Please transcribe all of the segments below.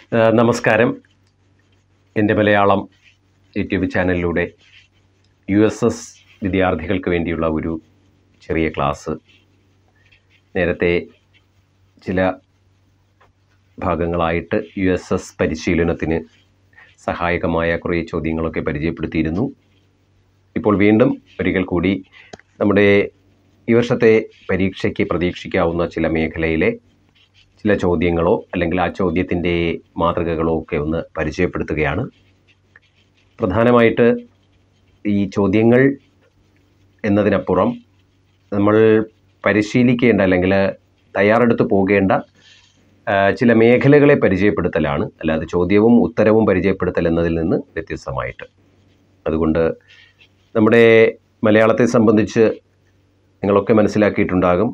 ആ, നമസ്കാരം എൻ്റെ മലയാളം യൂട്യൂബ് ചാനലിലൂടെ യു എസ് എസ് വിദ്യാർത്ഥികൾക്ക് വേണ്ടിയുള്ള ഒരു ചെറിയ ക്ലാസ് നേരത്തെ ചില ഭാഗങ്ങളായിട്ട് യു എസ് എസ് പരിശീലനത്തിന് സഹായകമായ കുറേ ചോദ്യങ്ങളൊക്കെ പരിചയപ്പെടുത്തിയിരുന്നു ഇപ്പോൾ വീണ്ടും ഒരിക്കൽ കൂടി നമ്മുടെ ഈ വർഷത്തെ പരീക്ഷയ്ക്ക് പ്രതീക്ഷിക്കാവുന്ന ചില മേഖലയിലെ ചില ചോദ്യങ്ങളോ അല്ലെങ്കിൽ ആ ചോദ്യത്തിൻ്റെ മാതൃകകളോ ഒക്കെ ഒന്ന് പരിചയപ്പെടുത്തുകയാണ് പ്രധാനമായിട്ട് ഈ ചോദ്യങ്ങൾ എന്നതിനപ്പുറം നമ്മൾ പരിശീലിക്കേണ്ട അല്ലെങ്കിൽ തയ്യാറെടുത്ത് പോകേണ്ട ആ, ചില മേഖലകളെ പരിചയപ്പെടുത്തലാണ് അല്ലാതെ ചോദ്യവും ഉത്തരവും പരിചയപ്പെടുത്തൽ എന്നതിൽ നിന്ന് വ്യത്യസ്തമായിട്ട് അതുകൊണ്ട് നമ്മുടെ മലയാളത്തെ സംബന്ധിച്ച് നിങ്ങളൊക്കെ മനസ്സിലാക്കിയിട്ടുണ്ടാകും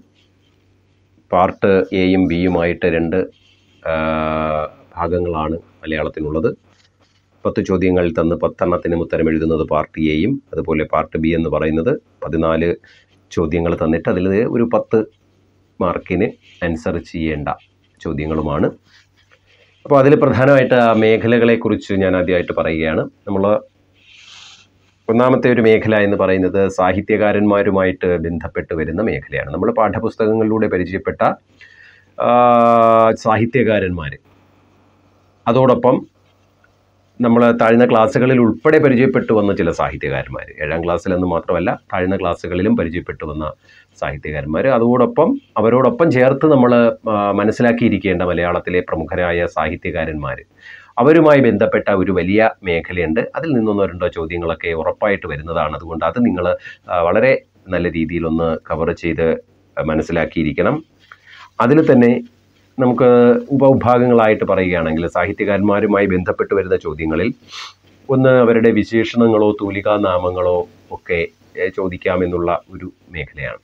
പാർട്ട് എയും ബിയുമായിട്ട് രണ്ട് ആ, ഭാഗങ്ങളാണ് മലയാളത്തിനുള്ളത് പത്ത് ചോദ്യങ്ങൾ തന്ന് പത്തെണ്ണത്തിനും ഉത്തരം എഴുതുന്നത് പാർട്ട് എയും അതുപോലെ പാർട്ട് ബി എന്ന് പറയുന്നത് പതിനാല് ചോദ്യങ്ങൾ തന്നിട്ട് അതിൽ ഒരു പത്ത് മാർക്കിന് ആൻസർ ചെയ്യേണ്ട ചോദ്യങ്ങളുമാണ് അപ്പോൾ അതിൽ പ്രധാനമായിട്ട് ആ മേഖലകളെക്കുറിച്ച് ഞാൻ ആദ്യമായിട്ട് പറയുകയാണ് നമ്മൾ ഒന്നാമത്തെ ഒരു മേഖല എന്ന് പറയുന്നത് സാഹിത്യകാരന്മാരുമായിട്ട് ബന്ധപ്പെട്ട് വരുന്ന മേഖലയാണ് നമ്മൾ പാഠപുസ്തകങ്ങളിലൂടെ പരിചയപ്പെട്ട ആ, സാഹിത്യകാരന്മാർ അതോടൊപ്പം നമ്മൾ താഴ്ന്ന ക്ലാസ്സുകളിൽ ഉൾപ്പെടെ പരിചയപ്പെട്ടു വന്ന ചില സാഹിത്യകാരന്മാർ ഏഴാം ക്ലാസ്സിലെന്ന് മാത്രമല്ല താഴ്ന്ന ക്ലാസ്സുകളിലും പരിചയപ്പെട്ടു വന്ന സാഹിത്യകാരന്മാർ അതോടൊപ്പം അവരോടൊപ്പം ചേർത്ത് നമ്മൾ മനസ്സിലാക്കിയിരിക്കേണ്ട മലയാളത്തിലെ പ്രമുഖരായ സാഹിത്യകാരന്മാർ അവരുമായി ബന്ധപ്പെട്ട ഒരു വലിയ മേഖലയുണ്ട് അതിൽ നിന്നൊന്നോ രണ്ടോ ചോദ്യങ്ങളൊക്കെ ഉറപ്പായിട്ട് വരുന്നതാണ് അതുകൊണ്ട് അത് നിങ്ങൾ വളരെ നല്ല രീതിയിലൊന്ന് കവർ ചെയ്ത് മനസ്സിലാക്കിയിരിക്കണം അതിൽ തന്നെ നമുക്ക് ഉപവിഭാഗങ്ങളായിട്ട് പറയുകയാണെങ്കിൽ സാഹിത്യകാരന്മാരുമായി ബന്ധപ്പെട്ട് വരുന്ന ചോദ്യങ്ങളിൽ ഒന്ന് അവരുടെ വിശേഷണങ്ങളോ തൂലികാനാമങ്ങളോ ഒക്കെ ഏഹ്, ചോദിക്കാമെന്നുള്ള ഒരു മേഖലയാണ്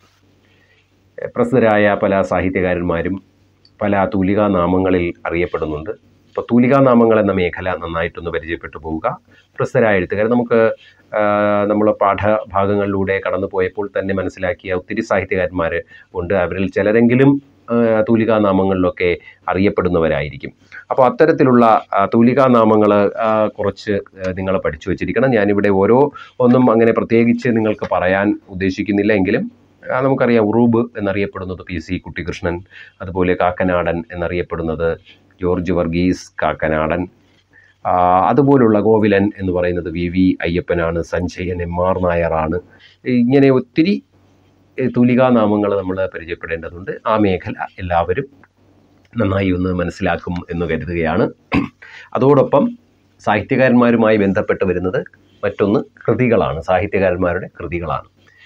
ഏഹ്, പ്രസിദ്ധരായ പല സാഹിത്യകാരന്മാരും പല തൂലികാനാമങ്ങളിൽ അറിയപ്പെടുന്നുണ്ട് ഇപ്പോൾ തൂലികാനാമങ്ങൾ എന്ന മേഖല നന്നായിട്ടൊന്ന് പരിചയപ്പെട്ടു പോവുക പ്രസിദ്ധരായ എഴുത്തുകാർ നമുക്ക് നമ്മൾ പാഠഭാഗങ്ങളിലൂടെ കടന്നു പോയപ്പോൾ തന്നെ മനസ്സിലാക്കിയ ഒത്തിരി സാഹിത്യകാരന്മാർ ഉണ്ട് അവരിൽ ചിലരെങ്കിലും ആ, തൂലികാനാമങ്ങളിലൊക്കെ അറിയപ്പെടുന്നവരായിരിക്കും അപ്പോൾ അത്തരത്തിലുള്ള ആ, തൂലികാനാമങ്ങൾ ആ, കുറച്ച് നിങ്ങൾ പഠിച്ചു വച്ചിരിക്കണം ഞാനിവിടെ ഓരോ ഒന്നും അങ്ങനെ പ്രത്യേകിച്ച് നിങ്ങൾക്ക് പറയാൻ ഉദ്ദേശിക്കുന്നില്ല എങ്കിലും ആ, നമുക്കറിയാം ഉറൂബ് എന്നറിയപ്പെടുന്നത് പി സി കുട്ടിക്കൃഷ്ണൻ അതുപോലെ കാക്കനാടൻ എന്നറിയപ്പെടുന്നത് ജോർജ് വർഗീസ് കാക്കനാടൻ ആ, അതുപോലുള്ള ഗോവിലൻ എന്ന് പറയുന്നത് വി വി അയ്യപ്പനാണ് സഞ്ജയൻ എം ആർ നായറാണ് ഇങ്ങനെ ഒത്തിരി തൂലികാനാമങ്ങൾ നമ്മൾ പരിചയപ്പെടേണ്ടതുണ്ട് ആ മേഖല എല്ലാവരും നന്നായി ഒന്ന് മനസ്സിലാക്കും എന്ന് കരുതുകയാണ് അതോടൊപ്പം സാഹിത്യകാരന്മാരുമായി ബന്ധപ്പെട്ട് വരുന്നത് മറ്റൊന്ന് കൃതികളാണ് സാഹിത്യകാരന്മാരുടെ കൃതികളാണ്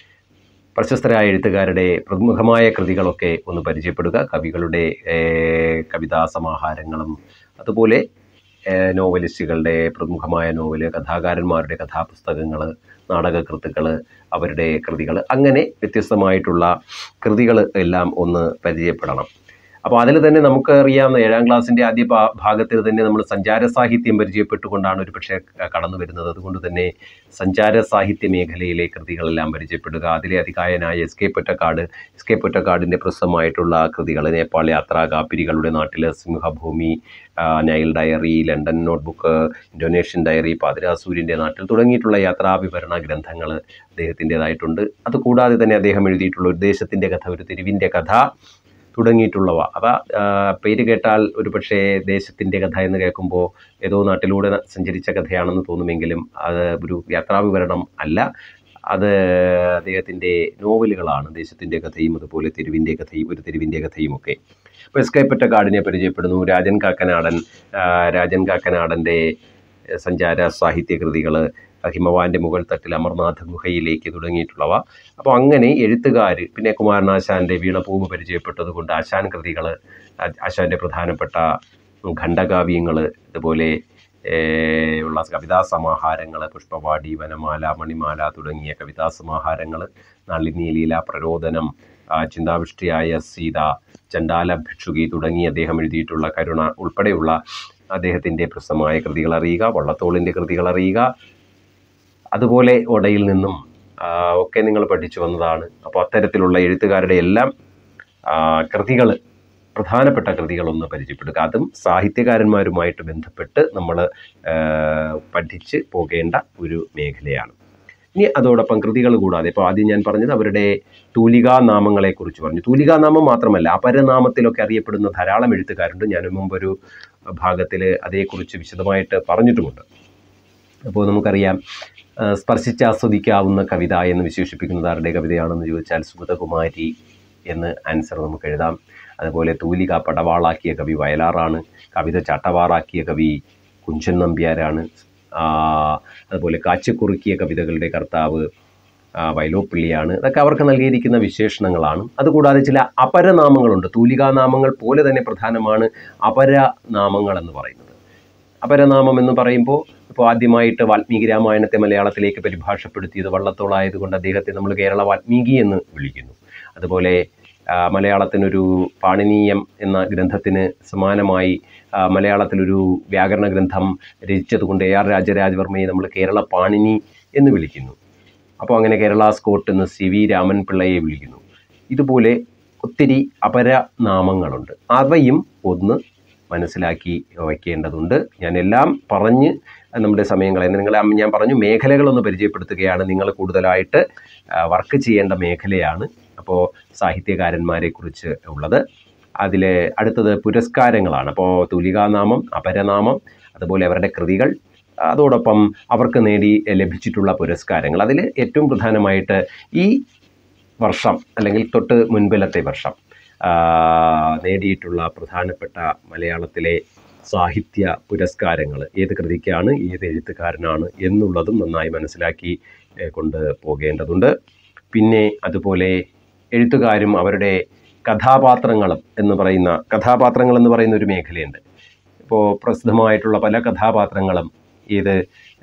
പ്രശസ്തരായ എഴുത്തുകാരുടെ പ്രമുഖമായ കൃതികളൊക്കെ ഒന്ന് പരിചയപ്പെടുക കവികളുടെ ഏഹ്, കവിതാ സമാഹാരങ്ങളും അതുപോലെ ഏഹ്, നോവലിസ്റ്റുകളുടെ പ്രമുഖമായ നോവല് കഥാകാരന്മാരുടെ കഥാപുസ്തകങ്ങൾ നാടകകൃത്തുക്കൾ അവരുടെ കൃതികൾ അങ്ങനെ വ്യത്യസ്തമായിട്ടുള്ള കൃതികൾ എല്ലാം ഒന്ന് പരിചയപ്പെടണം അപ്പോൾ അതിൽ തന്നെ നമുക്ക് അറിയാവുന്ന ഏഴാം ക്ലാസ്സിൻ്റെ ആദ്യ ഭാ- ഭാഗത്തിൽ തന്നെ നമ്മൾ സഞ്ചാര സാഹിത്യം പരിചയപ്പെട്ടുകൊണ്ടാണ് ഒരു പക്ഷേ കടന്നു വരുന്നത് അതുകൊണ്ട് തന്നെ സഞ്ചാര സാഹിത്യ മേഖലയിലെ കൃതികളെല്ലാം പരിചയപ്പെടുക അതിലെ അതികായനായ S K Pottekkatt S K പൊറ്റക്കാടിൻ്റെ പ്രസിദ്ധമായിട്ടുള്ള കൃതികൾ നേപ്പാൾ യാത്ര കാപ്പിരികളുടെ നാട്ടിലെ സിംഹഭൂമി ആ, Nile diary London notebook Indonesian diary പാതിരാസൂര്യൻ്റെ നാട്ടിൽ തുടങ്ങിയിട്ടുള്ള യാത്രാവിവരണ ഗ്രന്ഥങ്ങൾ അദ്ദേഹത്തിൻ്റെതായിട്ടുണ്ട് അതുകൂടാതെ തന്നെ അദ്ദേഹം എഴുതിയിട്ടുള്ള ഒരു ദേശത്തിൻ്റെ കഥ ഒരു തെരുവിൻ്റെ കഥ തുടങ്ങിയിട്ടുള്ളവ അവ ആ, പേര് കേട്ടാൽ ഒരു പക്ഷേ ദേശത്തിൻ്റെ കഥ എന്ന് കേൾക്കുമ്പോൾ ഏതോ നാട്ടിലൂടെ ന- സഞ്ചരിച്ച കഥയാണെന്ന് തോന്നുമെങ്കിലും അത് ഒരു യാത്രാവിവരണം അല്ല അത് അദ്ദേഹത്തിൻ്റെ നോവലുകളാണ് ദേശത്തിൻ്റെ കഥയും അതുപോലെ തെരുവിൻ്റെ കഥയും ഒരു തെരുവിൻ്റെ കഥയും ഒക്കെ അപ്പോൾ എസ് കെ പൊറ്റക്കാടിനെ പരിചയപ്പെടുന്നു രാജൻ കാക്കനാടൻ ആ, രാജൻ കാക്കനാടൻ്റെ എഹ്, സഞ്ചാര സാഹിത്യ കൃതികൾ ഹിമവാന്റെ മുകൾ തട്ടിൽ അമർനാഥ് ഗുഹയിലേക്ക് തുടങ്ങിയിട്ടുള്ളവ അപ്പോൾ അങ്ങനെ എഴുത്തുകാർ പിന്നെ കുമാരനാശാൻ്റെ വീണപൂവ് പരിചയപ്പെട്ടതുകൊണ്ട് ആശാൻ കൃതികൾ ആശാൻ്റെ പ്രധാനപ്പെട്ട ഖണ്ഡകാവ്യങ്ങൾ ഇതുപോലെ ഏഹ്, ഉള്ള കവിതാ സമാഹാരങ്ങൾ പുഷ്പവാടി വനമാല മണിമാല തുടങ്ങിയ കവിതാ സമാഹാരങ്ങൾ നളിനി ലീല പ്രരോദനം ആ, ചിന്താവിഷ്ടിയായ സീത ചണ്ടാല ഭിക്ഷുകി തുടങ്ങി അദ്ദേഹം എഴുതിയിട്ടുള്ള കരുണ ഉൾപ്പെടെയുള്ള അദ്ദേഹത്തിൻ്റെ പ്രശസ്തമായ കൃതികൾ അറിയുക വള്ളത്തോളിൻ്റെ കൃതികൾ അറിയുക അതുപോലെ ഒടയിൽ നിന്നും ആ, ഒക്കെ നിങ്ങൾ പഠിച്ചു വന്നതാണ് അപ്പോൾ അത്തരത്തിലുള്ള എഴുത്തുകാരുടെ എല്ലാം കൃതികൾ പ്രധാനപ്പെട്ട കൃതികളൊന്ന് പരിചയപ്പെടുക അതും സാഹിത്യകാരന്മാരുമായിട്ട് ബന്ധപ്പെട്ട് നമ്മൾ പഠിച്ച് പോകേണ്ട ഒരു മേഖലയാണ് ഇനി അതോടൊപ്പം കൃതികൾ കൂടാതെ ഇപ്പോൾ ആദ്യം ഞാൻ പറഞ്ഞത് അവരുടെ തൂലികാ നാമങ്ങളെക്കുറിച്ച് പറഞ്ഞു തൂലികാ നാമം മാത്രമല്ല അപരനാമത്തിലൊക്കെ അറിയപ്പെടുന്ന ധാരാളം എഴുത്തുകാരുണ്ട് ഞാൻ മുമ്പൊരു ഭാഗത്തിൽ അതേക്കുറിച്ച് വിശദമായിട്ട് പറഞ്ഞിട്ടുമുണ്ട് അപ്പോൾ നമുക്കറിയാം ആ, സ്പർശിച്ചാസ്വദിക്കാവുന്ന കവിത എന്ന് വിശേഷിപ്പിക്കുന്നത് ആരുടെ കവിതയാണെന്ന് ചോദിച്ചാൽ സുഗതകുമാരി എന്ന് ആൻസർ നമുക്ക് എഴുതാം അതുപോലെ തൂലിക പടവാളാക്കിയ കവി വയലാറാണ് കവിത ചട്ടവാറാക്കിയ കവി കുഞ്ചൻ നമ്പ്യാരാണ് ആ, അതുപോലെ കാച്ചിക്കുറുക്കിയ കവിതകളുടെ കർത്താവ് ആ, വയലോപ്പിള്ളിയാണ് ഇതൊക്കെ അവർക്ക് നൽകിയിരിക്കുന്ന വിശേഷണങ്ങളാണ് അതുകൂടാതെ ചില അപരനാമങ്ങളുണ്ട് തൂലികാനാമങ്ങൾ പോലെ തന്നെ പ്രധാനമാണ് അപരനാമങ്ങൾ എന്ന് പറയുന്നത് അപരനാമം എന്ന് പറയുമ്പോൾ ഇപ്പോൾ ആദ്യമായിട്ട് വാൽമീകി രാമായണത്തെ മലയാളത്തിലേക്ക് പരിഭാഷപ്പെടുത്തിയത് വള്ളത്തോളായതുകൊണ്ട് അദ്ദേഹത്തെ നമ്മൾ കേരള വാൽമീകി എന്ന് വിളിക്കുന്നു അതുപോലെ ആ, മലയാളത്തിനൊരു പാണിനീയം എന്ന ഗ്രന്ഥത്തിന് സമാനമായി ആ, മലയാളത്തിലൊരു വ്യാകരണ ഗ്രന്ഥം രചിച്ചതുകൊണ്ട് എ ആർ രാജരാജവർമ്മയെ നമ്മൾ കേരള പാണിനി എന്ന് വിളിക്കുന്നു അപ്പോൾ അങ്ങനെ കേരള സ്കോട്ട് എന്ന് സി വി രാമൻ പിള്ളയെ വിളിക്കുന്നു ഇതുപോലെ ഒത്തിരി അപരനാമങ്ങളുണ്ട് അവയും ഒന്ന് മനസ്സിലാക്കി വയ്ക്കേണ്ടതുണ്ട് ഞാൻ എല്ലാം പറഞ്ഞ് നമ്മുടെ സമയം കളയുന്നത് നിങ്ങളെ ഞാൻ പറഞ്ഞു മേഖലകളൊന്ന് പരിചയപ്പെടുത്തുകയാണ് നിങ്ങൾ കൂടുതലായിട്ട് വർക്ക് ചെയ്യേണ്ട മേഖലയാണ് അപ്പോൾ സാഹിത്യകാരന്മാരെ കുറിച്ച് ഉള്ളത് അതിൽ അടുത്തത് പുരസ്കാരങ്ങളാണ് അപ്പോൾ തൂലികാനാമം അപരനാമം അതുപോലെ അവരുടെ കൃതികൾ അതോടൊപ്പം അവർക്ക് നേടി ലഭിച്ചിട്ടുള്ള പുരസ്കാരങ്ങൾ അതിൽ ഏറ്റവും പ്രധാനമായിട്ട് ഈ വർഷം അല്ലെങ്കിൽ തൊട്ട് മുൻപിലത്തെ വർഷം ആ, നേടിയിട്ടുള്ള പ്രധാനപ്പെട്ട മലയാളത്തിലെ സാഹിത്യ പുരസ്കാരങ്ങൾ ഏത് കൃതിക്കാണ് ഏത് എഴുത്തുകാരനാണ് എന്നുള്ളതും നന്നായി മനസ്സിലാക്കി ഏ, കൊണ്ട് പോകേണ്ടതുണ്ട് പിന്നെ അതുപോലെ എഴുത്തുകാരും അവരുടെ കഥാപാത്രങ്ങളും എന്ന് പറയുന്ന കഥാപാത്രങ്ങൾ എന്ന് പറയുന്ന ഒരു മേഖലയുണ്ട് ഇപ്പോൾ പ്രസിദ്ധമായിട്ടുള്ള പല കഥാപാത്രങ്ങളും ഏത്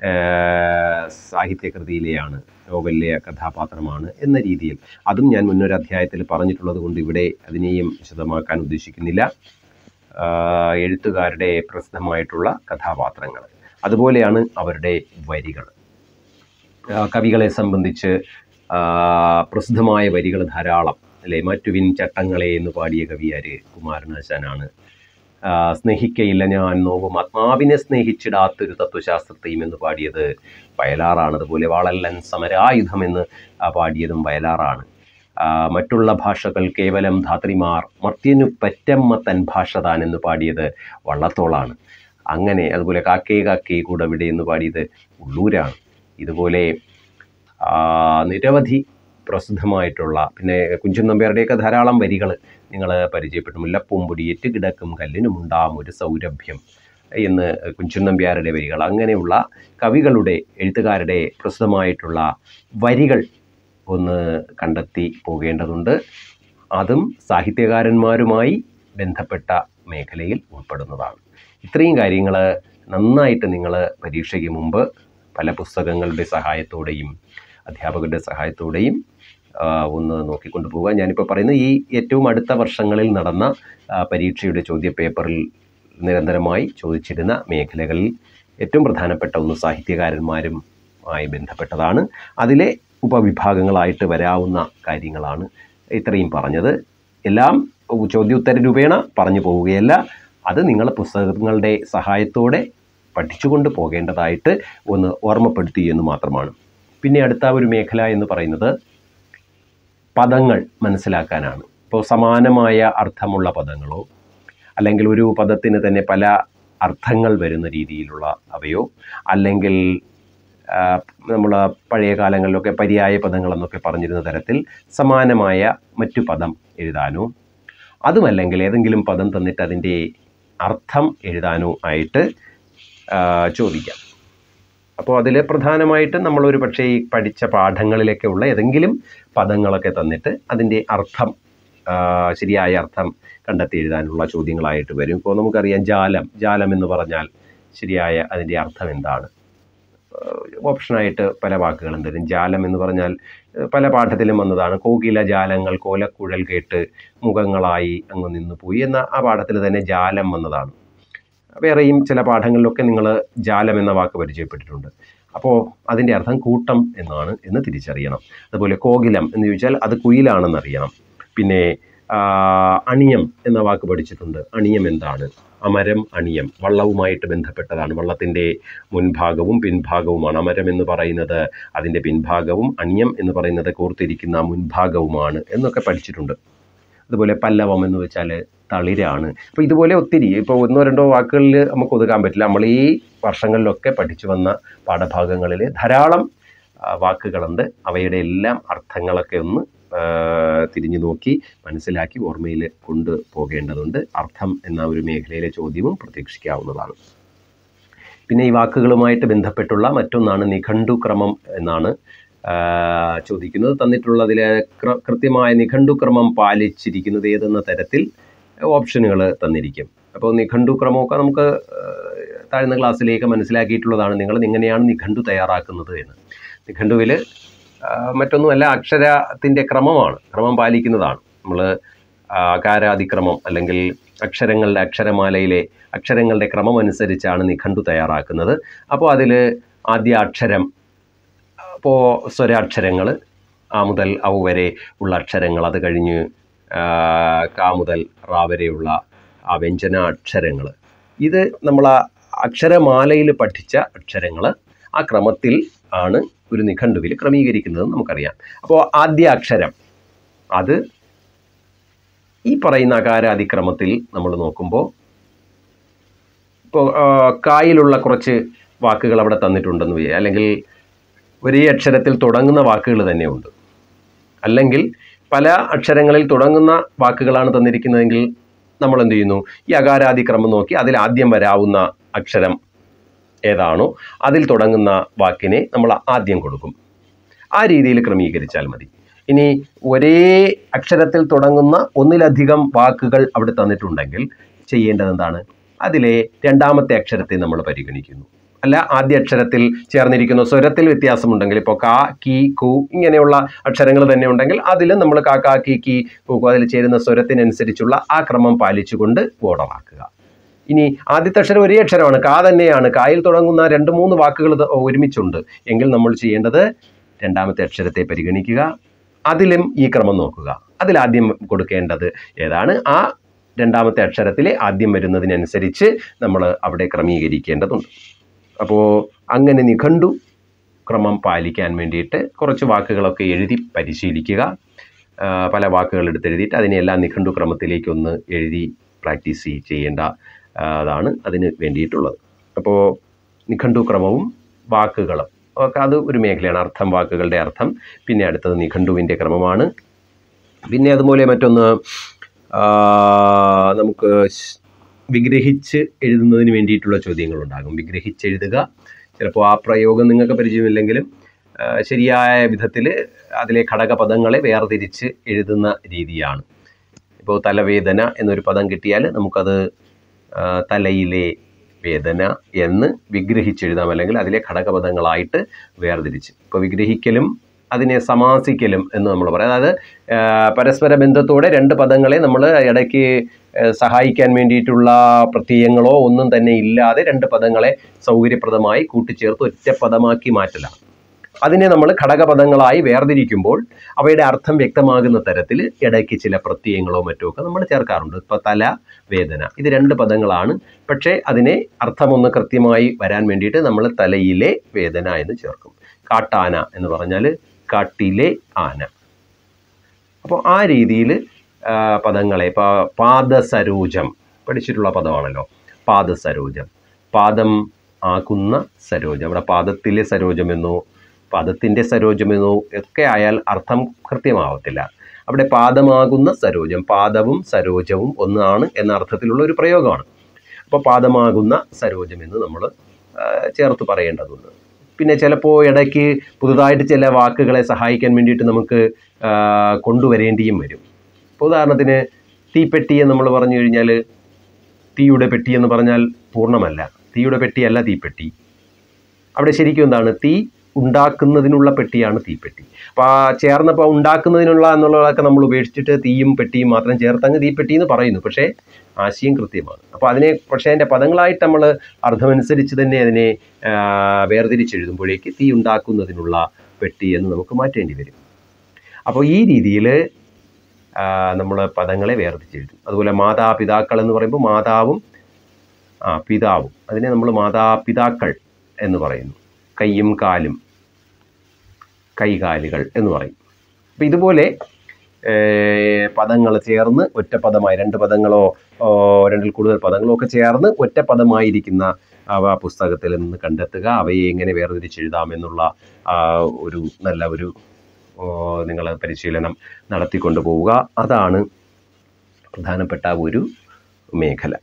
ഏഹ്, സാഹിത്യകൃതിയിലെയാണ് നോവലിലെ കഥാപാത്രമാണ് എന്ന രീതിയിൽ അതും ഞാൻ മുന്നൊരു അധ്യായത്തിൽ പറഞ്ഞിട്ടുള്ളത് കൊണ്ട് ഇവിടെ അതിനെയും വിശദമാക്കാൻ ഉദ്ദേശിക്കുന്നില്ല ആഹ്, എഴുത്തുകാരുടെ പ്രസിദ്ധമായിട്ടുള്ള കഥാപാത്രങ്ങൾ അതുപോലെയാണ് അവരുടെ വരികൾ ആ, കവികളെ സംബന്ധിച്ച് ആ, പ്രസിദ്ധമായ വരികൾ ധാരാളം അല്ലേ മറ്റുവിൻ ചട്ടങ്ങളെ എന്ന് പാടിയ കവി ആര് കുമാരനാശാനാണ് ആ, സ്നേഹിക്കയില്ല ഞാൻ നോവും ആത്മാവിനെ സ്നേഹിച്ചിടാത്തൊരു തത്വശാസ്ത്രത്തെയും എന്ന് പാടിയത് വയലാറാണ് അതുപോലെ വാളല്ലൻ സമരായുധം എന്ന് ആ, പാടിയതും വയലാറാണ് ആ, മറ്റുള്ള ഭാഷകൾ കേവലം ധാത്രിമാർ മർത്യനു പറ്റമ്മ തൻ ഭാഷ താൻ എന്ന് പാടിയത് വള്ളത്തോളാണ് അങ്ങനെ അതുപോലെ കാക്കേ കാക്കേ കൂടെ ഇവിടെ എന്ന് പാടിയത് ഉള്ളൂരാണ് ഇതുപോലെ ആ, നിരവധി പ്രസിദ്ധമായിട്ടുള്ള പിന്നെ കുഞ്ചൻ നമ്പ്യാരുടെയൊക്കെ ധാരാളം വരികൾ നിങ്ങൾ പരിചയപ്പെട്ടു മുല്ലപ്പൂമ്പൊടിയേറ്റ് കിടക്കും കല്ലിനുമുണ്ടാം ഒരു സൗരഭ്യം എന്ന് കുഞ്ചൻ നമ്പ്യാരുടെ വരികൾ അങ്ങനെയുള്ള കവികളുടെ എഴുത്തുകാരുടെ പ്രസിദ്ധമായിട്ടുള്ള വരികൾ ഒന്ന് കണ്ടെത്തി പോകേണ്ടതുണ്ട് അതും സാഹിത്യകാരന്മാരുമായി ബന്ധപ്പെട്ട മേഖലയിൽ ഉൾപ്പെടുന്നതാണ് ഇത്രയും കാര്യങ്ങൾ നന്നായിട്ട് നിങ്ങൾ പരീക്ഷയ്ക്ക് മുമ്പ് പല പുസ്തകങ്ങളുടെ സഹായത്തോടെയും അധ്യാപകരുടെ സഹായത്തോടെയും ആ, ഒന്ന് നോക്കിക്കൊണ്ട് പോവുക ഞാനിപ്പോൾ പറയുന്നത് ഈ ഏറ്റവും അടുത്ത വർഷങ്ങളിൽ നടന്ന ആ, പരീക്ഷയുടെ ചോദ്യപേപ്പറിൽ നിരന്തരമായി ചോദിച്ചിരുന്ന മേഖലകളിൽ ഏറ്റവും പ്രധാനപ്പെട്ട ഒന്ന് സാഹിത്യകാരന്മാരും ആയി ബന്ധപ്പെട്ടതാണ് അതിലെ ഉപവിഭാഗങ്ങളായിട്ട് വരാവുന്ന കാര്യങ്ങളാണ് ഇത്രയും പറഞ്ഞത് എല്ലാം ചോദ്യോത്തര രൂപേണ പറഞ്ഞു പോവുകയല്ല അത് നിങ്ങൾ പുസ്തകങ്ങളുടെ സഹായത്തോടെ പഠിച്ചുകൊണ്ട് പോകേണ്ടതായിട്ട് ഒന്ന് ഓർമ്മപ്പെടുത്തി എന്ന് മാത്രമാണ് പിന്നെ അടുത്ത ഒരു മേഖല എന്ന് പറയുന്നത് പദങ്ങൾ മനസ്സിലാക്കാനാണ് ഇപ്പോൾ സമാനമായ അർത്ഥമുള്ള പദങ്ങളോ അല്ലെങ്കിൽ ഒരു പദത്തിന് തന്നെ പല അർത്ഥങ്ങൾ വരുന്ന രീതിയിലുള്ള അവയോ അല്ലെങ്കിൽ നമ്മൾ പഴയ കാലങ്ങളിലൊക്കെ പര്യായ പദങ്ങളെന്നൊക്കെ പറഞ്ഞിരുന്ന തരത്തിൽ സമാനമായ മറ്റു പദം എഴുതാനോ അതുമല്ലെങ്കിൽ ഏതെങ്കിലും പദം തന്നിട്ട് അതിൻ്റെ അർത്ഥം എഴുതാനോ ആയിട്ട് ആ, ചോദിക്കാം അപ്പോൾ അതിൽ പ്രധാനമായിട്ട് നമ്മളൊരു പക്ഷേ ഈ പഠിച്ച പാഠങ്ങളിലൊക്കെ ഉള്ള ഏതെങ്കിലും പദങ്ങളൊക്കെ തന്നിട്ട് അതിൻ്റെ അർത്ഥം ആ, ശരിയായ അർത്ഥം കണ്ടെത്തി എഴുതാനുള്ള ചോദ്യങ്ങളായിട്ട് വരും ഇപ്പോൾ നമുക്കറിയാം ജാലം ജാലം എന്ന് പറഞ്ഞാൽ ശരിയായ അതിൻ്റെ അർത്ഥം എന്താണ് ഓപ്ഷനായിട്ട് പല വാക്കുകളും തരും ജാലം എന്ന് പറഞ്ഞാൽ ഏഹ്, പല പാഠത്തിലും വന്നതാണ് കോകില ജാലങ്ങൾ കോലക്കുഴൽ കേട്ട് മുഖങ്ങളായി അങ്ങ് നിന്നു പോയി എന്ന ആ പാഠത്തിൽ തന്നെ ജാലം വന്നതാണ് വേറെയും ചില പാഠങ്ങളിലൊക്കെ നിങ്ങൾ ജാലം എന്ന വാക്ക് പരിചയപ്പെട്ടിട്ടുണ്ട് അപ്പോൾ അതിൻ്റെ അർത്ഥം കൂട്ടം എന്നാണ് എന്ന് തിരിച്ചറിയണം അതുപോലെ കോകിലം എന്ന് ചോദിച്ചാൽ അത് കുയിലാണെന്ന് അറിയണം പിന്നെ ആ, അണിയം എന്ന വാക്ക് പഠിച്ചിട്ടുണ്ട് അണിയം എന്താണ് അമരം അണിയം വള്ളവുമായിട്ട് ബന്ധപ്പെട്ടതാണ് വള്ളത്തിൻ്റെ മുൻഭാഗവും പിൻഭാഗവുമാണ് അമരം എന്ന് പറയുന്നത് അതിൻ്റെ പിൻഭാഗവും അണിയം എന്ന് പറയുന്നത് കോർത്തിരിക്കുന്ന മുൻഭാഗവുമാണ് എന്നൊക്കെ പഠിച്ചിട്ടുണ്ട് അതുപോലെ പല്ലവം എന്ന് വെച്ചാൽ തളിരാണ് അപ്പോൾ ഇതുപോലെ ഒത്തിരി ഇപ്പോൾ ഒന്നോ രണ്ടോ വാക്കുകളിൽ നമുക്ക് ഒതുക്കാൻ പറ്റില്ല നമ്മൾ ഈ വർഷങ്ങളിലൊക്കെ പഠിച്ചു വന്ന പാഠഭാഗങ്ങളിൽ ധാരാളം ആ, വാക്കുകളുണ്ട് അവയുടെ എല്ലാം അർത്ഥങ്ങളൊക്കെ ഒന്ന് ആ, തിരിഞ്ഞു നോക്കി മനസ്സിലാക്കി ഓർമ്മയിൽ കൊണ്ടുപോകേണ്ടതുണ്ട് അർത്ഥം എന്ന ഒരു മേഖലയിലെ ചോദ്യവും പ്രതീക്ഷിക്കാവുന്നതാണ് പിന്നെ ഈ വാക്കുകളുമായിട്ട് ബന്ധപ്പെട്ടുള്ള മറ്റൊന്നാണ് നിഘണ്ടുക്രമം എന്നാണ് ആ, ചോദിക്കുന്നത് തന്നിട്ടുള്ളതിൽ കൃ- കൃത്യമായ നിഘണ്ടുക്രമം പാലിച്ചിരിക്കുന്നത് ഏതെന്ന തരത്തിൽ ഓപ്ഷനുകൾ തന്നിരിക്കും അപ്പോൾ നിഘണ്ടുക്രമമൊക്കെ നമുക്ക് ആ, താഴ്ന്ന ക്ലാസ്സിലേക്ക് മനസ്സിലാക്കിയിട്ടുള്ളതാണ് നിങ്ങൾ എങ്ങനെയാണ് നിഘണ്ടു തയ്യാറാക്കുന്നത് എന്ന് നിഘണ്ടുവിൽ മറ്റൊന്നുമല്ല അക്ഷരത്തിൻ്റെ ക്രമമാണ് ക്രമം പാലിക്കുന്നതാണ് നമ്മൾ അകാരാതിക്രമം അല്ലെങ്കിൽ അക്ഷരങ്ങളുടെ അക്ഷരമാലയിലെ അക്ഷരങ്ങളുടെ ക്രമം അനുസരിച്ചാണ് നിഘണ്ടു തയ്യാറാക്കുന്നത് അപ്പോൾ അതിൽ ആദ്യ അക്ഷരം അപ്പോൾ സ്വരാക്ഷരങ്ങൾ ആ മുതൽ ഔ വരെ ഉള്ള അക്ഷരങ്ങൾ അത് കഴിഞ്ഞ് ആ, കാ മുതൽ റാ വരെയുള്ള ആ വ്യഞ്ജന അക്ഷരങ്ങൾ ഇത് നമ്മൾ ആ അക്ഷരമാലയിൽ പഠിച്ച അക്ഷരങ്ങൾ ആ ക്രമത്തിൽ ആണ് ഒരു നിഘണ്ടുവിൽ ക്രമീകരിക്കുന്നത് നമുക്കറിയാം അപ്പോൾ ആദ്യ അക്ഷരം അത് ഈ പറയുന്ന അകാരാതിക്രമത്തിൽ നമ്മൾ നോക്കുമ്പോൾ ഇപ്പോൾ കായിലുള്ള കുറച്ച് വാക്കുകൾ അവിടെ തന്നിട്ടുണ്ടെന്ന് വയ്യ അല്ലെങ്കിൽ ഒരേ അക്ഷരത്തിൽ തുടങ്ങുന്ന വാക്കുകൾ തന്നെയുണ്ട് അല്ലെങ്കിൽ പല അക്ഷരങ്ങളിൽ തുടങ്ങുന്ന വാക്കുകളാണ് തന്നിരിക്കുന്നതെങ്കിൽ നമ്മൾ എന്ത് ചെയ്യുന്നു ഈ അകാരാതിക്രമം നോക്കി അതിൽ ആദ്യം വരാവുന്ന അക്ഷരം ഏതാണോ അതിൽ തുടങ്ങുന്ന വാക്കിനെ നമ്മൾ ആദ്യം കൊടുക്കും ആ രീതിയിൽ ക്രമീകരിച്ചാൽ മതി ഇനി ഒരേ അക്ഷരത്തിൽ തുടങ്ങുന്ന ഒന്നിലധികം വാക്കുകൾ അവിടെ തന്നിട്ടുണ്ടെങ്കിൽ ചെയ്യേണ്ടത് എന്താണ് അതിലെ രണ്ടാമത്തെ അക്ഷരത്തെ നമ്മൾ പരിഗണിക്കുന്നു അല്ല ആദ്യ അക്ഷരത്തിൽ ചേർന്നിരിക്കുന്ന സ്വരത്തിൽ വ്യത്യാസമുണ്ടെങ്കിൽ ഇപ്പോൾ കാ കി കു ഇങ്ങനെയുള്ള അക്ഷരങ്ങൾ തന്നെ ഉണ്ടെങ്കിൽ അതിലും നമ്മൾ കാ കാ കി കി കു കു അതിൽ ചേരുന്ന സ്വരത്തിനനുസരിച്ചുള്ള ആ ക്രമം പാലിച്ചുകൊണ്ട് ഓർഡറാക്കുക ഇനി ആദ്യത്തെ അക്ഷരം ഒരേ അക്ഷരമാണ് കാ തന്നെയാണ് കായിൽ തുടങ്ങുന്ന രണ്ട് മൂന്ന് വാക്കുകൾ ത- ഒരുമിച്ചുണ്ട് എങ്കിൽ നമ്മൾ ചെയ്യേണ്ടത് രണ്ടാമത്തെ അക്ഷരത്തെ പരിഗണിക്കുക അതിലും ഈ ക്രമം നോക്കുക അതിലാദ്യം കൊടുക്കേണ്ടത് ഏതാണ് ആ രണ്ടാമത്തെ അക്ഷരത്തിലെ ആദ്യം വരുന്നതിനനുസരിച്ച് നമ്മൾ അവിടെ ക്രമീകരിക്കേണ്ടതുണ്ട് അപ്പോൾ അങ്ങനെ നിഘണ്ടു ക്രമം പാലിക്കാൻ വേണ്ടിയിട്ട് കുറച്ച് വാക്കുകളൊക്കെ എഴുതി പരിശീലിക്കുക ആ, പല വാക്കുകൾ എടുത്തെഴുതിയിട്ട് അതിനെല്ലാം നിഘണ്ടു ക്രമത്തിലേക്കൊന്ന് എഴുതി പ്രാക്ടീസ് ചെയ്യേണ്ട ആ, അതാണ് അതിന് വേണ്ടിയിട്ടുള്ളത് അപ്പോൾ നിഘണ്ടു ക്രമവും വാക്കുകളും ഒക്കെ അത് ഒരു മേഖലയാണ് അർത്ഥം വാക്കുകളുടെ അർത്ഥം പിന്നെ അടുത്തത് നിഘണ്ടുവിൻ്റെ ക്രമമാണ് പിന്നെ അതുപോലെ മറ്റൊന്ന് ആ, നമുക്ക് ശ്- വിഗ്രഹിച്ച് എഴുതുന്നതിന് വേണ്ടിയിട്ടുള്ള ചോദ്യങ്ങളുണ്ടാകും വിഗ്രഹിച്ച് എഴുതുക ചിലപ്പോൾ ആ പ്രയോഗം നിങ്ങൾക്ക് പരിചയമില്ലെങ്കിലും ആ, ശരിയായ വിധത്തിൽ അതിലെ ഘടകപദങ്ങളെ വേർതിരിച്ച് എഴുതുന്ന രീതിയാണ് ഇപ്പോൾ തലവേദന എന്നൊരു പദം കിട്ടിയാൽ നമുക്കത് ആ, തലയിലെ വേദന എന്ന് വിഗ്രഹിച്ചെഴുതാം അല്ലെങ്കിൽ അതിലെ ഘടകപദങ്ങളായിട്ട് വേർതിരിച്ച് ഇപ്പോൾ വിഗ്രഹിക്കലും അതിനെ സമാസിക്കലും എന്ന് നമ്മൾ പറയാം അതായത് ആ, പരസ്പര ബന്ധത്തോടെ രണ്ട് പദങ്ങളെ നമ്മൾ ഇടയ്ക്ക് ആ, സഹായിക്കാൻ വേണ്ടിയിട്ടുള്ള പ്രത്യയങ്ങളോ ഒന്നും തന്നെ ഇല്ലാതെ രണ്ട് പദങ്ങളെ സൗകര്യപ്രദമായി കൂട്ടിച്ചേർത്ത് ഒറ്റ പദമാക്കി മാറ്റലാണ് അതിനെ നമ്മൾ ഘടകപദങ്ങളായി വേർതിരിക്കുമ്പോൾ അവയുടെ അർത്ഥം വ്യക്തമാകുന്ന തരത്തിൽ ഇടയ്ക്ക് ചില പ്രത്യയങ്ങളോ മറ്റോ ഒക്കെ നമ്മൾ ചേർക്കാറുണ്ട് ഇപ്പോൾ തല വേദന ഇത് രണ്ട് പദങ്ങളാണ് പക്ഷേ അതിനെ അർത്ഥമൊന്ന് കൃത്യമായി വരാൻ വേണ്ടിയിട്ട് നമ്മൾ തലയിലെ വേദന എന്ന് ചേർക്കും കാട്ടാന എന്ന് പറഞ്ഞാൽ കാട്ടിലെ ആന അപ്പോൾ ആ രീതിയിൽ പദങ്ങളെ ഇപ്പോൾ പാദസരോജം പഠിച്ചിട്ടുള്ള പദമാണല്ലോ പാദസരോജം പാദം ആകുന്ന സരോജം അവിടെ പാദത്തിലെ സരോജമെന്നോ പദത്തിൻ്റെ സരോജമെന്നോ ഒക്കെ ആയാൽ അർത്ഥം കൃത്യമാവത്തില്ല അവിടെ പാദമാകുന്ന സരോജം പാദവും സരോജവും ഒന്നാണ് എന്ന അർത്ഥത്തിലുള്ള ഒരു പ്രയോഗമാണ് അപ്പോൾ പാദമാകുന്ന സരോജം എന്ന് നമ്മൾ ചേർത്ത് പറയേണ്ടതുണ്ട് പിന്നെ ചിലപ്പോൾ ഇടയ്ക്ക് പുതുതായിട്ട് ചില വാക്കുകളെ സഹായിക്കാൻ വേണ്ടിയിട്ട് നമുക്ക് ആ, കൊണ്ടുവരേണ്ടിയും വരും ഇപ്പോൾ ഉദാഹരണത്തിന് തീപ്പെട്ടി എന്ന് നമ്മൾ പറഞ്ഞു കഴിഞ്ഞാൽ തീയുടെ പെട്ടി എന്ന് പറഞ്ഞാൽ പൂർണ്ണമല്ല തീയുടെ പെട്ടിയല്ല തീപ്പെട്ടി അവിടെ ശരിക്കും എന്താണ് തീ ഉണ്ടാക്കുന്നതിനുള്ള പെട്ടിയാണ് തീപ്പെട്ടി അപ്പോൾ ആ ചേർന്നപ്പോൾ ഉണ്ടാക്കുന്നതിനുള്ള എന്നുള്ളതൊക്കെ നമ്മൾ ഉപേക്ഷിച്ചിട്ട് തീയും പെട്ടിയും മാത്രം ചേർത്തങ്ങ് തീപ്പെട്ടി എന്ന് പറയുന്നു പക്ഷേ ആശയം കൃത്യമാണ് അപ്പോൾ അതിനെ പക്ഷേ അതിൻ്റെ പദങ്ങളായിട്ട് നമ്മൾ അർത്ഥമനുസരിച്ച് തന്നെ അതിനെ ആ, വേർതിരിച്ചെഴുതുമ്പോഴേക്ക് തീ ഉണ്ടാക്കുന്നതിനുള്ള പെട്ടി എന്ന് നമുക്ക് മാറ്റേണ്ടി വരും അപ്പോൾ ഈ രീതിയിൽ നമ്മൾ പദങ്ങളെ വേർതിരിച്ചെഴുതും അതുപോലെ മാതാപിതാക്കൾ എന്ന് പറയുമ്പോൾ മാതാവും ആ പിതാവും അതിനെ നമ്മൾ മാതാപിതാക്കൾ എന്ന് പറയുന്നു കയ്യും കാലും കൈകാലുകൾ എന്ന് പറയും അപ്പം ഇതുപോലെ പദങ്ങൾ ചേർന്ന് ഒറ്റ പദമായി രണ്ട് പദങ്ങളോ ഓ, രണ്ടിൽ കൂടുതൽ പദങ്ങളോ ഒക്കെ ചേർന്ന് ഒറ്റ പദമായിരിക്കുന്ന അവ പുസ്തകത്തിൽ നിന്ന് കണ്ടെത്തുക അവയെ എങ്ങനെ വേർതിരിച്ചെഴുതാമെന്നുള്ള ആ, ഒരു നല്ല ഒരു നിങ്ങൾ പരിശീലനം നടത്തിക്കൊണ്ട് പോവുക അതാണ് പ്രധാനപ്പെട്ട ഒരു മേഖല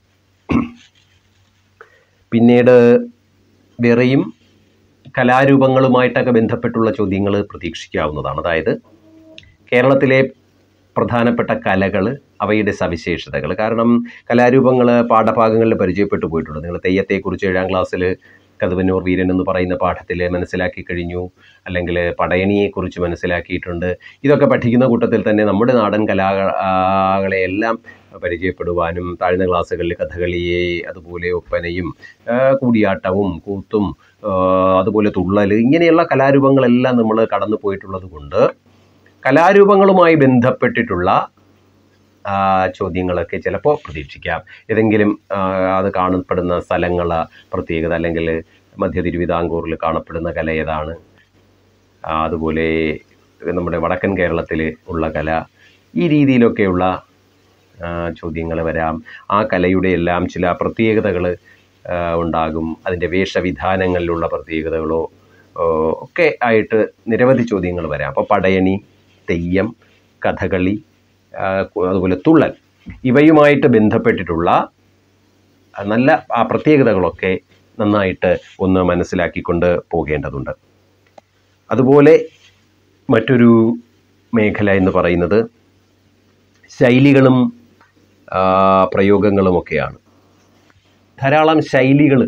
പിന്നീട് വേറെയും കലാരൂപങ്ങളുമായിട്ടൊക്കെ ബന്ധപ്പെട്ടുള്ള ചോദ്യങ്ങൾ പ്രതീക്ഷിക്കാവുന്നതാണ് അതായത് കേരളത്തിലെ പ്രധാനപ്പെട്ട കലകൾ അവയുടെ സവിശേഷതകൾ കാരണം കലാരൂപങ്ങൾ പാഠഭാഗങ്ങളിൽ പരിചയപ്പെട്ടു പോയിട്ടുണ്ട് നിങ്ങൾ തെയ്യത്തെക്കുറിച്ച് ഏഴാം ക്ലാസ്സിൽ കതുവന്നൂർ വീരൻ എന്ന് പറയുന്ന പാഠത്തിൽ മനസ്സിലാക്കി കഴിഞ്ഞു അല്ലെങ്കിൽ പടയണിയെക്കുറിച്ച് മനസ്സിലാക്കിയിട്ടുണ്ട് ഇതൊക്കെ പഠിക്കുന്ന കൂട്ടത്തിൽ തന്നെ നമ്മുടെ നാടൻ കലാകളെയെല്ലാം പരിചയപ്പെടുവാനും താഴ്ന്ന ക്ലാസ്സുകളിൽ കഥകളിയെ അതുപോലെ ഒപ്പനയും ആ, കൂടിയാട്ടവും കൂത്തും ആ, അതുപോലെ തുള്ളൽ ഇങ്ങനെയുള്ള കലാരൂപങ്ങളെല്ലാം നമ്മൾ കടന്നു പോയിട്ടുള്ളത് കൊണ്ട് കലാരൂപങ്ങളുമായി ബന്ധപ്പെട്ടിട്ടുള്ള ആ, ചോദ്യങ്ങളൊക്കെ ചിലപ്പോൾ പ്രതീക്ഷിക്കാം ഏതെങ്കിലും ആ, അത് കാണപ്പെടുന്ന സ്ഥലങ്ങൾ പ്രത്യേകത അല്ലെങ്കിൽ മധ്യ തിരുവിതാംകൂറിൽ കാണപ്പെടുന്ന കല ഏതാണ് ആ, അതുപോലെ നമ്മുടെ വടക്കൻ കേരളത്തിൽ ഉള്ള കല ഈ രീതിയിലൊക്കെയുള്ള ചോദ്യങ്ങൾ വരാം ആ കലയുടെ എല്ലാം ചില പ്രത്യേകതകൾ ഉണ്ടാകും അതിൻ്റെ വേഷവിധാനങ്ങളിലുള്ള പ്രത്യേകതകളോ ഓ, ഒക്കെ ആയിട്ട് നിരവധി ചോദ്യങ്ങൾ വരാം അപ്പോൾ പടയണി തെയ്യം കഥകളി ആ, കു- അതുപോലെ തുള്ളൽ ഇവയുമായിട്ട് ബന്ധപ്പെട്ടിട്ടുള്ള ആ, നല്ല ആ പ്രത്യേകതകളൊക്കെ നന്നായിട്ട് ഒന്ന് മനസ്സിലാക്കിക്കൊണ്ട് പോകേണ്ടതുണ്ട് അതുപോലെ മറ്റൊരു മേഖല എന്ന് പറയുന്നത് ശൈലികളും ആ, പ്രയോഗങ്ങളുമൊക്കെയാണ് ധാരാളം ശൈലികൾ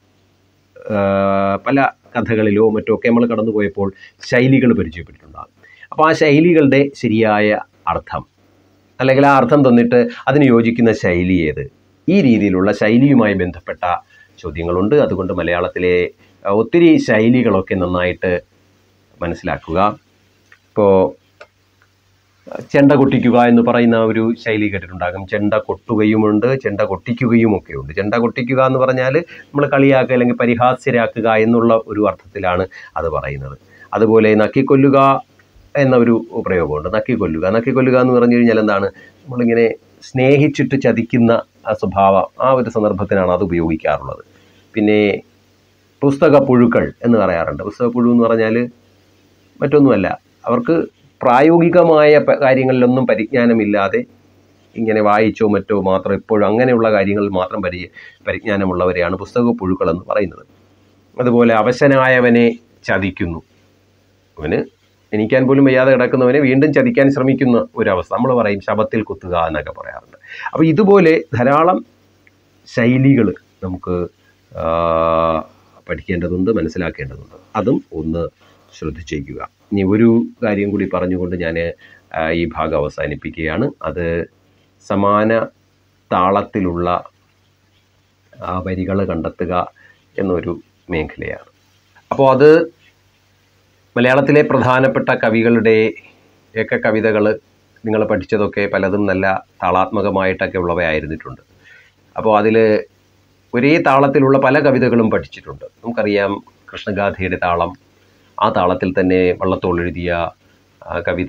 പല കഥകളിലോ മറ്റോ ഒക്കെ നമ്മൾ കടന്നുപോയപ്പോൾ ശൈലികൾ പരിചയപ്പെട്ടിട്ടുണ്ടാകും അപ്പോൾ ആ ശൈലികളുടെ ശരിയായ അർത്ഥം അല്ലെങ്കിൽ ആ അർത്ഥം തന്നിട്ട് അതിന് യോജിക്കുന്ന ശൈലി ഏത് ഈ രീതിയിലുള്ള ശൈലിയുമായി ബന്ധപ്പെട്ട ചോദ്യങ്ങളുണ്ട് അതുകൊണ്ട് മലയാളത്തിലെ ആ, ഒത്തിരി ശൈലികളൊക്കെ നന്നായിട്ട് മനസ്സിലാക്കുക ഇപ്പോൾ ചെണ്ട കൊട്ടിക്കുക എന്ന് പറയുന്ന ഒരു ശൈലി കേട്ടിട്ടുണ്ടാകും ചെണ്ട കൊട്ടുകയുമുണ്ട് ചെണ്ട കൊട്ടിക്കുകയും ഒക്കെ ഉണ്ട് ചെണ്ട കൊട്ടിക്കുക എന്ന് പറഞ്ഞാൽ നമ്മൾ കളിയാക്കുക അല്ലെങ്കിൽ പരിഹാസ്യരാക്കുക എന്നുള്ള ഒരു അർത്ഥത്തിലാണ് അത് പറയുന്നത് അതുപോലെ നക്കിക്കൊല്ലുക എന്ന ഒരു പ്രയോഗമുണ്ട് നക്കിക്കൊല്ലുക നക്കിക്കൊല്ലുക എന്ന് പറഞ്ഞു കഴിഞ്ഞാൽ എന്താണ് നമ്മളിങ്ങനെ സ്നേഹിച്ചിട്ട് ചതിക്കുന്ന ആ സ്വഭാവം ആ ഒരു സന്ദർഭത്തിനാണ് അത് ഉപയോഗിക്കാറുള്ളത് പിന്നെ പുസ്തക പുഴുക്കൾ എന്ന് പറയാറുണ്ട് പുസ്തക പുഴു എന്ന് പറഞ്ഞാൽ മറ്റൊന്നുമല്ല അവർക്ക് പ്രായോഗികമായ പ- കാര്യങ്ങളിലൊന്നും പരിജ്ഞാനമില്ലാതെ ഇങ്ങനെ വായിച്ചോ മറ്റോ മാത്രം എപ്പോഴും അങ്ങനെയുള്ള കാര്യങ്ങളിൽ മാത്രം പരി പരിജ്ഞാനമുള്ളവരെയാണ് പുസ്തക പുഴുക്കൾ എന്ന് പറയുന്നത് അതുപോലെ അവശനായവനെ ചതിക്കുന്നു അവന് എണീക്കാൻ പോലും വയ്യാതെ കിടക്കുന്നവനെ വീണ്ടും ചതിക്കാൻ ശ്രമിക്കുന്ന ഒരവസ്ഥ നമ്മൾ പറയും ശബത്തിൽ കുത്തുക എന്നൊക്കെ പറയാറുണ്ട് അപ്പോൾ ഇതുപോലെ ധാരാളം ശൈലികൾ നമുക്ക് ആ, പഠിക്കേണ്ടതുണ്ട് മനസ്സിലാക്കേണ്ടതുണ്ട് അതും ഒന്ന് ശ്രദ്ധിച്ചേക്കുക ഇനി ഒരു കാര്യം കൂടി പറഞ്ഞുകൊണ്ട് ഞാൻ ഈ ഭാഗം അവസാനിപ്പിക്കുകയാണ് അത് സമാന താളത്തിലുള്ള ആ വരികൾ കണ്ടെത്തുക എന്നൊരു മേഖലയാണ് അപ്പോൾ അത് മലയാളത്തിലെ പ്രധാനപ്പെട്ട കവികളുടെ ഒക്കെ കവിതകൾ നിങ്ങൾ പഠിച്ചതൊക്കെ പലതും നല്ല താളാത്മകമായിട്ടൊക്കെ ഉള്ളവയായിരുന്നിട്ടുണ്ട് അപ്പോൾ അതിൽ ഒരേ താളത്തിലുള്ള പല കവിതകളും പഠിച്ചിട്ടുണ്ട് നമുക്കറിയാം കൃഷ്ണഗാഥയുടെ താളം ആ താളത്തിൽ തന്നെ വള്ളത്തോൾ എഴുതിയ ആ, കവിത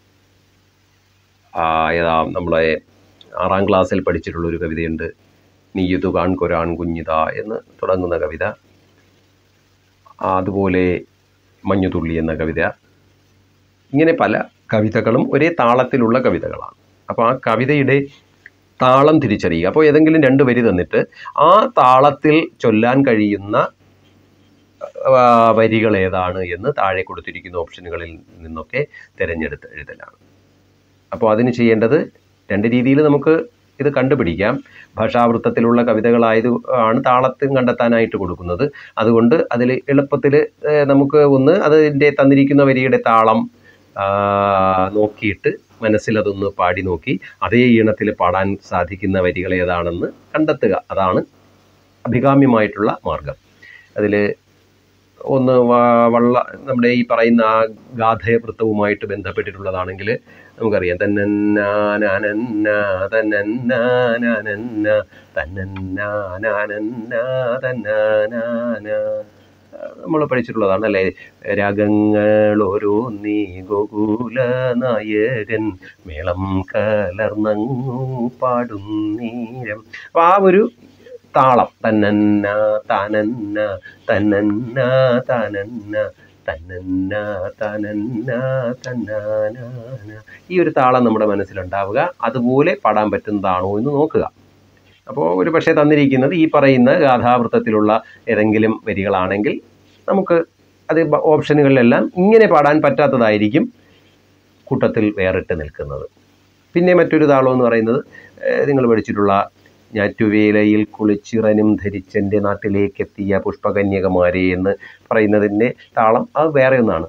ആ, ഏതാ നമ്മളെ ആറാം ക്ലാസ്സിൽ പഠിച്ചിട്ടുള്ള ഒരു കവിതയുണ്ട് നീയുതു കാൺ കൊരാൺ കുഞ്ഞിത എന്ന് തുടങ്ങുന്ന കവിത ആ, അതുപോലെ മഞ്ഞുതുള്ളി എന്ന കവിത ഇങ്ങനെ പല കവിതകളും ഒരേ താളത്തിലുള്ള കവിതകളാണ് അപ്പോൾ ആ കവിതയുടെ താളം തിരിച്ചറിയുക അപ്പോൾ ഏതെങ്കിലും രണ്ട് വരി തന്നിട്ട് ആ താളത്തിൽ ചൊല്ലാൻ കഴിയുന്ന ആ, വരികൾ ഏതാണ് എന്ന് താഴെ കൊടുത്തിരിക്കുന്ന ഓപ്ഷനുകളിൽ നിന്നൊക്കെ തിരഞ്ഞെടുത്ത് എഴുതലാണ് അപ്പോൾ അതിന് ചെയ്യേണ്ടത് രണ്ട് രീതിയിൽ നമുക്ക് ഇത് കണ്ടുപിടിക്കാം ഭാഷാവൃത്തത്തിലുള്ള കവിതകളായത് ആണ് താളത്തിൽ കണ്ടെത്താനായിട്ട് കൊടുക്കുന്നത് അതുകൊണ്ട് അതിൽ എളുപ്പത്തിൽ നമുക്ക് ഒന്ന് അതിൻ്റെ തന്നിരിക്കുന്ന വരിയുടെ താളം ആ, നോക്കിയിട്ട് മനസ്സിൽ അതൊന്ന് പാടി നോക്കി അതേ ഈണത്തിൽ പാടാൻ സാധിക്കുന്ന വരികൾ ഏതാണെന്ന് കണ്ടെത്തുക അതാണ് അഭികാമ്യമായിട്ടുള്ള മാർഗം അതിൽ ഒന്ന് വ- വള്ള നമ്മുടെ ഈ പറയുന്ന ആ ഗാഥവൃത്തവുമായിട്ട് ബന്ധപ്പെട്ടിട്ടുള്ളതാണെങ്കിൽ നമുക്കറിയാം തന്നന്നാനന്ന തന്നന്നാനന്ന തന്നന്നാനന്ന തന്നാനാന നമ്മൾ പഠിച്ചിട്ടുള്ളതാണ് അല്ലേ രാഗങ്ങൾ ഓരോന്നീ ഗോകുല നായകൻ മേളം കലർന്നങ്ങു പാടുന്നീരം അപ്പം ആ ഒരു താളം തന്നന്ന തനന്ന തന്നന്ന തനന്ന തന്നന്ന തനന്ന തന്നാനാന ഈ ഒരു താളം നമ്മുടെ മനസ്സിലുണ്ടാവുക അതുപോലെ പാടാൻ പറ്റുന്നതാണോ എന്ന് നോക്കുക അപ്പോൾ ഒരു പക്ഷേ തന്നിരിക്കുന്നത് ഈ പറയുന്ന ഗാഥാവൃത്തത്തിലുള്ള ഏതെങ്കിലും വരികളാണെങ്കിൽ നമുക്ക് അത് ബ- ഓപ്ഷനുകളിലെല്ലാം ഇങ്ങനെ പാടാൻ പറ്റാത്തതായിരിക്കും കൂട്ടത്തിൽ വേറിട്ട് നിൽക്കുന്നത് പിന്നെ മറ്റൊരു താളം എന്ന് പറയുന്നത് നിങ്ങൾ പഠിച്ചിട്ടുള്ള ഞാറ്റുവേലയിൽ കുളിച്ചിറനും ധരിച്ചെൻ്റെ നാട്ടിലേക്ക് എത്തിയ പുഷ്പകന്യകമാരെ എന്ന് പറയുന്നതിൻ്റെ താളം അത് വേറെ ഒന്നാണ്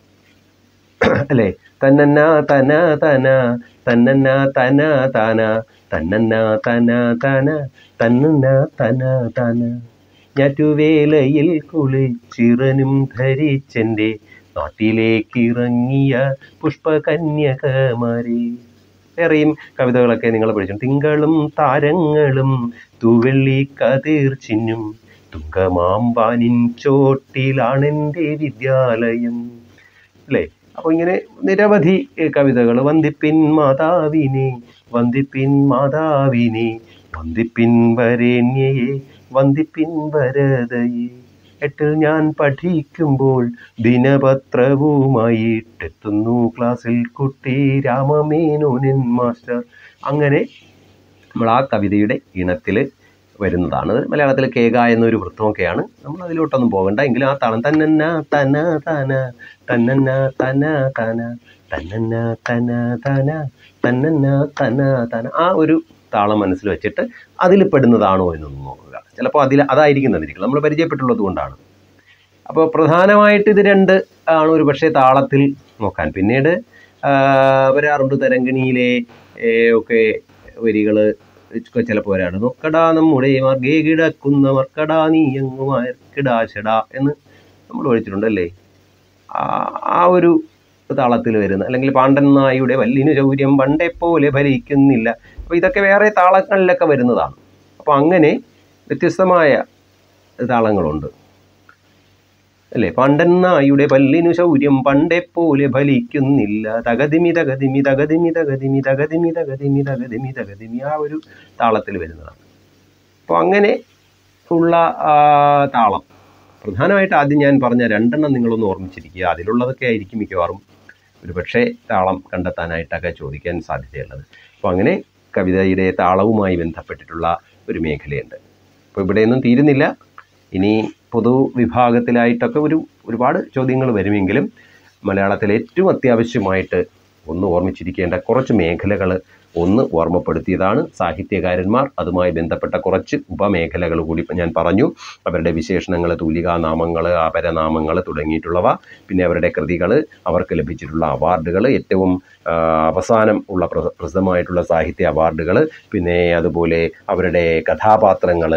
അല്ലേ തന്നന്ന തന തന തന്നന്ന തന തന തന്നന്ന തന തന തന്നന്ന തന തന ഞാറ്റുവേലയിൽ കുളിച്ചിറനും ധരിച്ചെൻ്റെ നാട്ടിലേക്കിറങ്ങിയ പുഷ്പകന്യകമാരെ വേറെയും കവിതകളൊക്കെ നിങ്ങൾ പഠിച്ചു തിങ്കളും താരങ്ങളും തൂവെള്ളി കതിർ ചിന്നും തുങ്കമാമ്പാനിൻ ചോട്ടിലാണെൻ്റെ വിദ്യാലയം അല്ലേ അപ്പോൾ ഇങ്ങനെ നിരവധി കവിതകൾ വന്ദിപ്പിൻ മാതാവിനെ വന്ദിപ്പിൻ മാതാവിനെ വന്ദിപ്പിൻ വരേണ്യയെ വന്ദിപ്പിൻ വരതയെ എട്ടിൽ ഞാൻ പഠിക്കുമ്പോൾ ദിനപത്രവുമായിട്ടെത്തുന്നു ക്ലാസ്സിൽ കുട്ടി രാമമേനോനൻ മാസ്റ്റർ അങ്ങനെ നമ്മൾ ആ കവിതയുടെ ഇനത്തിൽ വരുന്നതാണ് അത് മലയാളത്തിൽ കേക എന്നൊരു വൃത്തമൊക്കെയാണ് നമ്മൾ അതിലോട്ടൊന്നും പോകണ്ട എങ്കിലും ആ താളം തന്നന്ന തന തന തന്നന്ന തന തന തന്നന്ന തന തന തന്നന്ന തന തന ആ ഒരു താളം മനസ്സിൽ വെച്ചിട്ട് അതിൽ പെടുന്നതാണോ എന്നൊന്ന് നോക്കുക ചിലപ്പോൾ അതിൽ അതായിരിക്കും തന്നിരിക്കുന്നത് നമ്മൾ പരിചയപ്പെട്ടുള്ളത് കൊണ്ടാണ് അപ്പോൾ പ്രധാനമായിട്ട് ഇത് രണ്ട് ആണ് ഒരു പക്ഷേ താളത്തിൽ നോക്കാൻ പിന്നീട് ആ, വരാറുണ്ട് തരങ്കിണിയിലെ ഏ, ഒക്കെ വരികൾ ചിലപ്പോൾ വരാണ് നോക്കടാ നമ്മുടെ മർഗേ കിടക്കുന്ന മർക്കടാ നീ അങ്ങ് മർക്കിടാശടാ എന്ന് നമ്മൾ പഠിച്ചിട്ടുണ്ടല്ലേ ആ ആ ഒരു താളത്തിൽ വരുന്ന അല്ലെങ്കിൽ പാണ്ഡൻ നായുടെ വല്ലിനു ചൗര്യം പണ്ടേ പോലെ ഭരിക്കുന്നില്ല അപ്പോൾ ഇതൊക്കെ വേറെ താളങ്ങളിലൊക്കെ വരുന്നതാണ് അപ്പോൾ അങ്ങനെ വ്യത്യസ്തമായ താളങ്ങളുണ്ട് അല്ലേ പണ്ടൻ നായുടെ പല്ലിനു ശൗര്യം പണ്ടേ പോലെ ഫലിക്കുന്നില്ല തകതിമി തകതിമി തകതിമി തകതിമി തകതിമി തകതിമി തകതിമി തകതിമി ആ ഒരു താളത്തിൽ വരുന്നതാണ് അപ്പോൾ അങ്ങനെ ഉള്ള ആ, താളം പ്രധാനമായിട്ട് ആദ്യം ഞാൻ പറഞ്ഞ രണ്ടെണ്ണം നിങ്ങളൊന്ന് ഓർമ്മിച്ചിരിക്കുക അതിലുള്ളതൊക്കെ ആയിരിക്കും മിക്കവാറും ഒരു പക്ഷേ താളം കണ്ടെത്താനായിട്ടൊക്കെ ചോദിക്കാൻ സാധ്യതയുള്ളത് അപ്പോൾ അങ്ങനെ കവിതയുടെ താളവുമായി ബന്ധപ്പെട്ടിട്ടുള്ള ഒരു മേഖലയുണ്ട് അപ്പോൾ ഇവിടെയൊന്നും തീരുന്നില്ല ഇനി പൊതു വിഭാഗത്തിലായിട്ടൊക്കെ ഒരു ഒരുപാട് ചോദ്യങ്ങൾ വരുമെങ്കിലും മലയാളത്തിൽ ഏറ്റവും അത്യാവശ്യമായിട്ട് ഒന്ന് ഓർമ്മിച്ചിരിക്കേണ്ട കുറച്ച് മേഖലകൾ ഒന്ന് ഓർമ്മപ്പെടുത്തിയതാണ് സാഹിത്യകാരന്മാർ അതുമായി ബന്ധപ്പെട്ട കുറച്ച് ഉപമേഖലകൾ കൂടി ഇപ്പം ഞാൻ പറഞ്ഞു അവരുടെ വിശേഷണങ്ങൾ തൂലികാനാമങ്ങൾ അപരനാമങ്ങൾ തുടങ്ങിയിട്ടുള്ളവ പിന്നെ അവരുടെ കൃതികൾ അവർക്ക് ലഭിച്ചിട്ടുള്ള അവാർഡുകൾ ഏറ്റവും ആ, അവസാനം ഉള്ള പ്ര- പ്രസിദ്ധമായിട്ടുള്ള സാഹിത്യ അവാർഡുകൾ പിന്നെ അതുപോലെ അവരുടെ കഥാപാത്രങ്ങൾ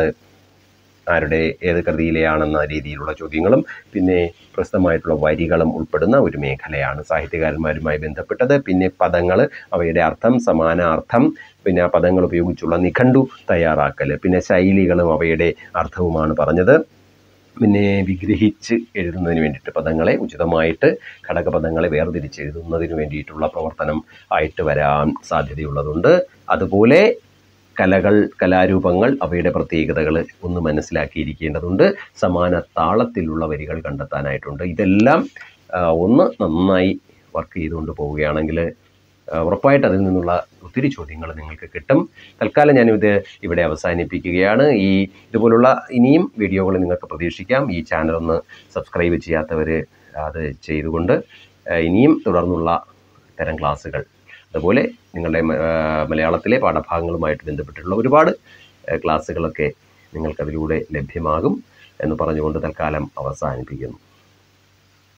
ആരുടെ ഏത് കൃതിയിലെയാണെന്ന രീതിയിലുള്ള ചോദ്യങ്ങളും പിന്നെ പ്രസിദ്ധമായിട്ടുള്ള വരികളും ഉൾപ്പെടുന്ന ഒരു മേഖലയാണ് സാഹിത്യകാരന്മാരുമായി ബന്ധപ്പെട്ടത് പിന്നെ പദങ്ങൾ അവയുടെ അർത്ഥം സമാനാർത്ഥം പിന്നെ ആ പദങ്ങൾ ഉപയോഗിച്ചുള്ള നിഘണ്ടു തയ്യാറാക്കൽ പിന്നെ ശൈലികളും അവയുടെ അർത്ഥവുമാണ് പറഞ്ഞത് പിന്നെ വിഗ്രഹിച്ച് എഴുതുന്നതിന് വേണ്ടിയിട്ട് പദങ്ങളെ ഉചിതമായിട്ട് ഘടകപദങ്ങളെ വേർതിരിച്ച് എഴുതുന്നതിന് വേണ്ടിയിട്ടുള്ള പ്രവർത്തനം ആയിട്ട് വരാൻ സാധ്യതയുള്ളതുണ്ട് അതുപോലെ കലകൾ കലാരൂപങ്ങൾ അവയുടെ പ്രത്യേകതകൾ ഒന്ന് മനസ്സിലാക്കിയിരിക്കേണ്ടതുണ്ട് സമാന താളത്തിലുള്ള വരികൾ കണ്ടെത്താനായിട്ടുണ്ട് ഇതെല്ലാം ആ, ഒന്ന് നന്നായി വർക്ക് ചെയ്തുകൊണ്ട് പോവുകയാണെങ്കിൽ ആ, ഉറപ്പായിട്ട് അതിൽ നിന്നുള്ള ഒത്തിരി ചോദ്യങ്ങൾ നിങ്ങൾക്ക് കിട്ടും തൽക്കാലം ഞാനിത് ഇവിടെ അവസാനിപ്പിക്കുകയാണ് ഈ ഇതുപോലുള്ള ഇനിയും വീഡിയോകൾ നിങ്ങൾക്ക് പ്രതീക്ഷിക്കാം ഈ ചാനൽ ഒന്ന് സബ്സ്ക്രൈബ് ചെയ്യാത്തവർ അത് ചെയ്തുകൊണ്ട് ആ, ഇനിയും തുടർന്നുള്ള തരം ക്ലാസ്സുകൾ അതുപോലെ നിങ്ങളുടെ മ- ആ, മലയാളത്തിലെ പാഠഭാഗങ്ങളുമായിട്ട് ബന്ധപ്പെട്ടിട്ടുള്ള ഒരുപാട് ആ, ക്ലാസ്സുകളൊക്കെ നിങ്ങൾക്കതിലൂടെ ലഭ്യമാകും എന്ന് പറഞ്ഞുകൊണ്ട് തൽക്കാലം അവസാനിപ്പിക്കുന്നു